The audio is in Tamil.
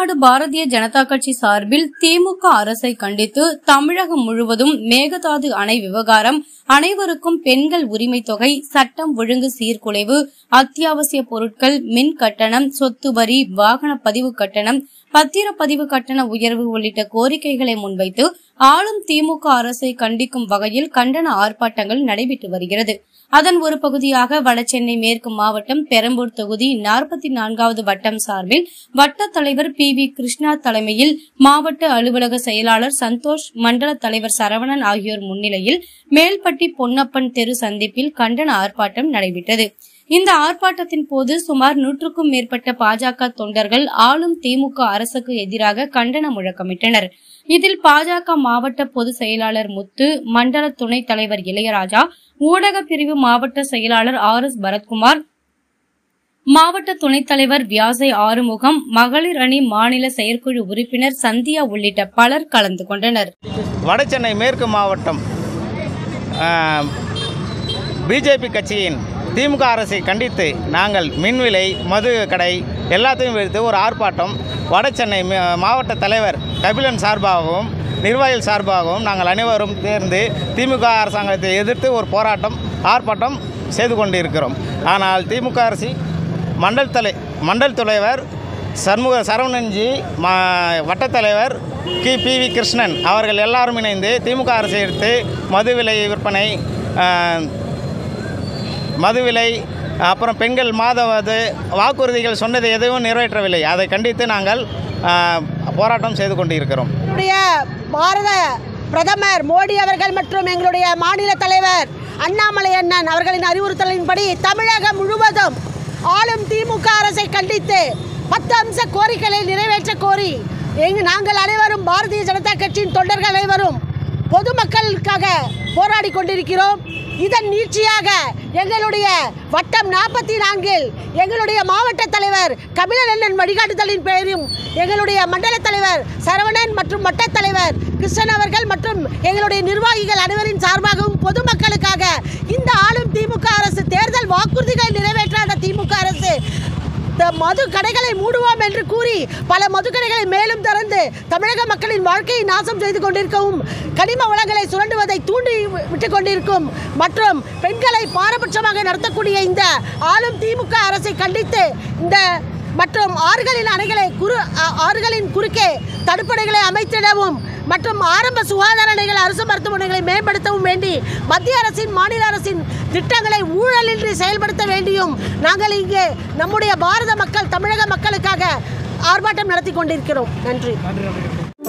தமிழ்நாடு பாரதிய ஜனதா கட்சி சார்பில் திமுக அரசை கண்டித்து தமிழகம் முழுவதும் மேகதாது அணை விவகாரம் அனைவருக்கும் பெண்கள் உரிமை தொகை சட்டம் ஒழுங்கு சீர்குலைவு அத்தியாவசிய பொருட்கள் மின் கட்டணம் சொத்து வரி வாகன பதிவு கட்டணம் பத்திரப்பதிவு கட்டண உயர்வு உள்ளிட்ட கோரிக்கைகளை முன்வைத்து ஆளும் திமுக அரசை கண்டிக்கும் வகையில் கண்டன ஆர்ப்பாட்டங்கள் நடைபெற்று வருகிறது அதன் ஒரு பகுதியாக வடசென்னை மேற்கு மாவட்டம் பெரம்பூர் தொகுதி நாற்பத்தி நான்காவது வட்டம் சார்பில் வட்ட தலைவர் பி வி கிருஷ்ணா தலைமையில் மாவட்ட அலுவலக செயலாளர் சந்தோஷ் மண்டல தலைவர் சரவணன் ஆகியோர் முன்னிலையில் மேல்பட்டி பொன்னப்பன் தெரு சந்திப்பில் கண்டன ஆர்ப்பாட்டம் நடைபெற்றது இந்த ஆர்ப்பாட்டத்தின் போது சுமார் நூற்றுக்கும் மேற்பட்ட பாஜக தொண்டர்கள் ஆளும் திமுக அரசுக்கு எதிராக கண்டன முழக்கமிட்டனர் இதில் பாஜக மாவட்ட பொதுச் செயலாளர் முத்து மண்டல துணைத் தலைவர் இளையராஜா ஊடக பிரிவு மாவட்ட செயலாளர் ஆர் எஸ் பரத்குமார் மாவட்ட துணைத் தலைவர் வியாசை ஆறுமுகம் மகளிர் அணி மாநில செயற்குழு உறுப்பினர் சந்தியா உள்ளிட்ட பலர் கலந்து கொண்டனர் வடசென்னை மேற்கு மாவட்டம் பிஜேபி கட்சியின் திமுக அரசை கண்டித்து நாங்கள் மின்விலை மது கடை எல்லாத்தையும் வைத்து ஒரு ஆர்ப்பாட்டம் வடசென்னை மே- மாவட்ட தலைவர் கபிலன் சார்பாகவும் நிர்வாகிகள் சார்பாகவும் நாங்கள் அனைவரும் சேர்ந்து திமுக அரசாங்கத்தை எதிர்த்து ஒரு போராட்டம் ஆர்ப்பாட்டம் செய்து கொண்டிருக்கிறோம் ஆனால் திமுக அரசு மண்டல் தலை மண்டல் தலைவர் சண்முக சரவணன்ஜி மா வட்டத்தலைவர் கி பி வி கிருஷ்ணன் அவர்கள் எல்லாரும் இணைந்து திமுக அரசை எடுத்து மது விலை விற்பனை ஆஹ், மது விலை அப்புறம் பெண்கள் மாதவது வாக்குறுதிகள் சொன்னதை எதுவும் நிறைவேற்றவில்லை அதை கண்டித்து நாங்கள் ஆஹ், போராட்டம் செய்து கொண்டிருக்கிறோம் நம்முடைய பாரத பிரதமர் மோடி அவர்கள் மற்றும் எங்களுடைய மாநில தலைவர் அண்ணாமலை அண்ணன் அவர்களின் அறிவுறுத்தலின்படி தமிழகம் முழுவதும் ஆளும் திமுக அரசை கண்டித்து பத்து அம்ச கோரிக்கைகளை நிறைவேற்ற கோரி எங்க நாங்கள் அனைவரும் பாரதிய ஜனதா கட்சியின் தொண்டர்கள் அனைவரும் பொதுமக்களுக்காக போராடி கொண்டிருக்கிறோம் இதன் நீட்சியாக எங்களுடைய வட்டம் நாற்பத்தி நான்கில் எங்களுடைய மாவட்ட தலைவர் கபிலநந்தன் வழிகாட்டுதலின் பெயரும் எங்களுடைய மண்டல தலைவர் சரவணன் மற்றும் வட்ட தலைவர் கிருஷ்ணன் அவர்கள் மற்றும் எங்களுடைய நிர்வாகிகள் அனைவரின் சார்பாகவும் பொதுமக்களுக்காக இந்த ஆளும் திமுக அரசு தேர்தல் வாக்குறுதிகளை நிறைவேற்றாத திமுக அரசு இந்த மது கடைகளை மூடுவோம் என்று கூறி பல மது கடைகளை மேலும் திறந்து தமிழக மக்களின் வாழ்க்கையை நாசம் செய்து கொண்டிருக்கவும் கனிம வளங்களை சுரண்டுவதை தூண்டி விட்டுக் கொண்டிருக்கும் மற்றும் பெண்களை பாரபட்சமாக நடத்தக்கூடிய இந்த ஆளும் திமுக அரசை கண்டித்து இந்த மற்றும் ஆறுகளின் அணைகளை குறு ஆ- ஆறுகளின் குறுக்கே தடுப்பணைகளை அமைத்திடவும் மற்றும் ஆரம்ப சுகாதார நிலைகள் அரசு மருத்துவமனைகளை மேம்படுத்தவும் வேண்டி மத்திய அரசின் மாநில அரசின் திட்டங்களை ஊழலின்றி செயல்படுத்த வேண்டியும் நாங்கள் இங்கே நம்முடைய பாரத மக்கள் தமிழக மக்களுக்காக ஆர்ப்பாட்டம் நடத்தி கொண்டிருக்கிறோம் நன்றி